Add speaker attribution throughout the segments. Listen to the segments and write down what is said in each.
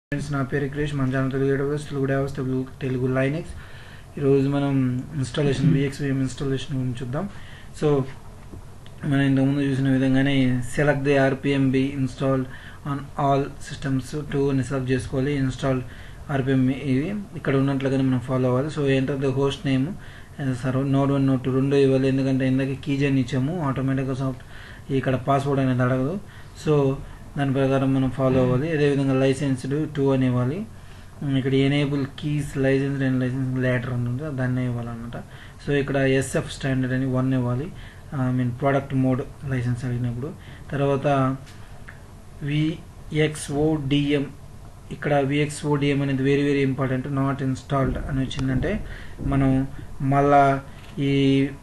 Speaker 1: friends నా పేరు క్రిష్ మన channel Telugu develops Telugu develops Telugu Telugu Linux ఈరోజు మనం ఇన్స్టాలేషన్ విఎక్స్విఎం ఇన్స్టాలేషన్ గురించి చూద్దాం సో మనం ఇంతకుముందు చూసిన విధంగానే select the RPM B install on all systems two అని సెలెక్ట్ చేసుకోవాలి ఇన్స్టాల్ ఆర్పిఎం ఇవి ఇక్కడ ఉన్నట్లుగానే మనం ఫాలో అవ్వాలి so enter the host name serve node one note రెండు ఇవ్వాలి ఎందుకంటే ఇందాక కీజన్ ఇచ్చాము ఆటోమేటిక్గా సాఫ్ట్ ఇక్కడ పాస్వర్డ్ అనేది అడగదు సో దాని ప్రకారం మనం ఫాలో అవ్వాలి అదేవిధంగా లైసెన్స్డ్ టూ అని ఇవ్వాలి ఇక్కడ enable keys license and license later ఉంటుంది దాన్ని ఇవ్వాలన్నమాట సో ఇక్కడ ఎస్ఎఫ్ స్టాండర్డ్ అని వన్ ఇవ్వాలి I mean product mode license అడిగినప్పుడు తర్వాత విఎక్స్ఓడిఎం ఇక్కడ విఎక్స్ఓడిఎం అనేది very very important not installed అని వచ్చిందంటే మనం మళ్ళా ఈ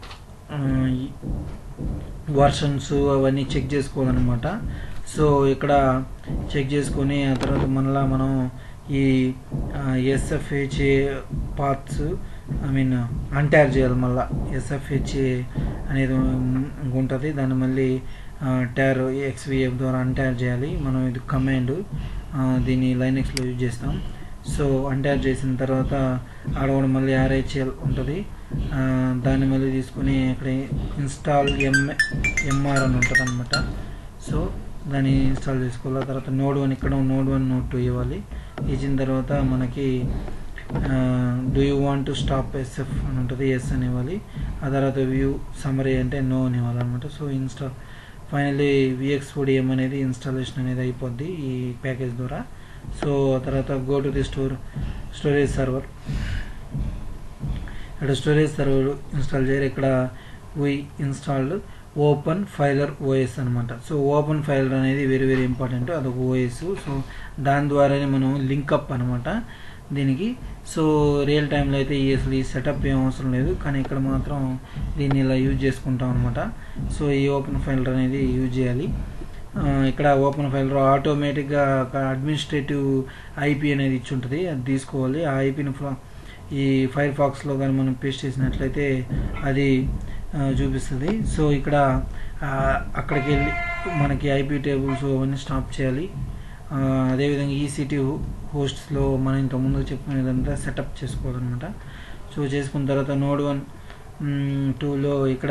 Speaker 1: వర్షన్స్ అవన్నీ చెక్ చేసుకోవాలన్నమాట సో ఇక్కడ చెక్ చేసుకొని ఆ తర్వాత మళ్ళీ మనం ఈ SFHA parts I mean entire చేయాలి మళ్ళీ ఎస్ఎఫ్హెచ్ఏ అనేది ఉంటుంది దాన్ని మళ్ళీ ట్యార్ ఎక్స్విఎఫ్ ద్వారా అంటైర్ చేయాలి మనం ఇది కమాండ్ దీన్ని లైనెక్స్లో యూజ్ చేస్తాం సో అంటైర్ చేసిన తర్వాత ఆడ కూడా మళ్ళీ ఆర్హెచ్ఎల్ ఉంటుంది దాన్ని మళ్ళీ తీసుకుని ఇక్కడ ఇన్స్టాల్ ఎం ఎంఆర్ అని ఉంటుంది అనమాట సో దాన్ని ఇన్స్టాల్ చేసుకోవాలి తర్వాత నోడ్ వన్ ఇక్కడ నోడ్ వన్ నోడ్ టూ ఇవ్వాలి ఇచ్చిన తర్వాత మనకి do you want to stop SF అని ఉంటుంది ఎస్ అని ఇవ్వాలి ఆ తర్వాత వ్యూ సమరీ అంటే నో అని ఇవ్వాలన్నమాట so install finally VX M అనేది ఇన్స్టాలేషన్ అనేది అయిపోద్ది ఈ ప్యాకేజ్ ద్వారా సో ఆ తర్వాత go to the store storage server ఇక్కడ స్టోరేజ్ సర్వర్ ఇన్స్టాల్ చేయాలి ఇక్కడ we installed open filer OS అనమాట సో ఓపెన్ ఫైలర్ అనేది వెరీ వెరీ ఇంపార్టెంట్ అదొక ఓఎస్ సో దాని ద్వారానే మనం లింకప్ అనమాట దీనికి సో రియల్ టైంలో అయితే ఈ అసలు ఈ సెటప్ ఏం అవసరం లేదు కానీ ఇక్కడ మాత్రం దీన్ని ఇలా యూజ్ చేసుకుంటాం అనమాట సో ఈ ఓపెన్ ఫైలర్ అనేది యూజ్ చేయాలి ఇక్కడ ఓపెన్ ఫైలర్ ఆటోమేటిక్గా అడ్మినిస్ట్రేటివ్ ఐపీ అనేది ఇచ్చి ఉంటుంది అది తీసుకోవాలి ఆ ఐపీని ఈ ఫైర్ ఫాక్స్లో కానీ మనం పేస్ట్ చేసినట్లయితే అది చూపిస్తుంది సో ఇక్కడ అక్కడికి వెళ్ళి మనకి ఐపీ టేబుల్స్ అవన్నీ స్టాప్ చేయాలి అదేవిధంగా ఈసీటీ హోస్ట్స్లో మనం ఇంతకుముందు చెప్పుకునేదంతా సెటప్ చేసుకోవాలన్నమాట సో చేసుకున్న తర్వాత నోడ్ వన్ టూలో ఇక్కడ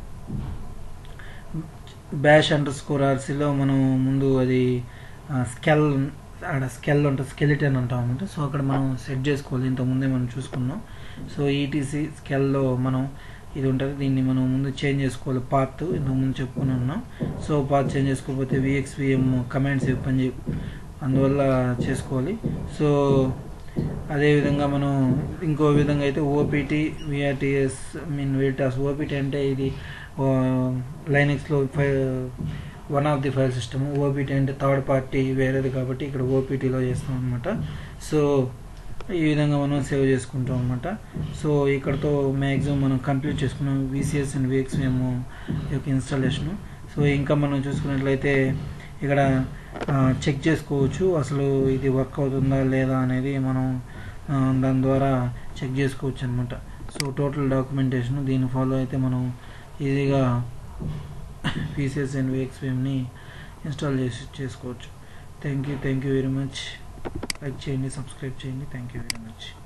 Speaker 1: బ్యాష్ అండర్ స్కోర్ ఆర్సీలో మనం ముందు అది స్కెల్ ఆడ స్కెల్ ఉంటుంది స్కెలిటన్ అంటాం అనమాట సో అక్కడ మనం సెట్ చేసుకోవాలి ఇంతకుముందే మనం చూసుకున్నాం సో ఈటీసీ స్కెల్లో మనం ఇది ఉంటుంది దీన్ని మనం ముందు చేంజ్ చేసుకోవాలి పాత్ ఇంతకుముందు చెప్పుకుని ఉన్నాం సో పాత్ చేంజ్ చేసుకోకపోతే విఎక్స్విఎం కమాండ్స్ పని అందువల్ల చేసుకోవాలి సో అదేవిధంగా మనం ఇంకో విధంగా అయితే OPT VRTS mean Veritas OPT అంటే ఇది లైనెక్స్లో ఫై one of the file system OPT అంటే థర్డ్ పార్టీ వేరేది కాబట్టి ఇక్కడ ఓపీటీలో చేస్తాం అనమాట సో ఈ విధంగా మనం సేవ్ చేసుకుంటాం అనమాట సో ఇక్కడతో మ్యాక్సిమం మనం కంప్లీట్ చేసుకున్నాం విసిఎస్ అండ్ విఎక్స్ఎం యొక్క ఇన్స్టాలేషను సో ఇంకా మనం చూసుకున్నట్లయితే ఇక్కడ చెక్ చేసుకోవచ్చు అసలు ఇది వర్క్ అవుతుందా లేదా అనేది మనం దాని ద్వారా చెక్ చేసుకోవచ్చు అనమాట సో టోటల్ డాక్యుమెంటేషన్ దీన్ని ఫాలో అయితే మనం ఈజీగా పీసీఎస్ అండ్ విఎక్స్ఎంని ఇన్స్టాల్ చేసి చేసుకోవచ్చు thank you thank you very much like చేయండి సబ్స్క్రైబ్ చేయండి థ్యాంక్ యూ వెరీ మచ్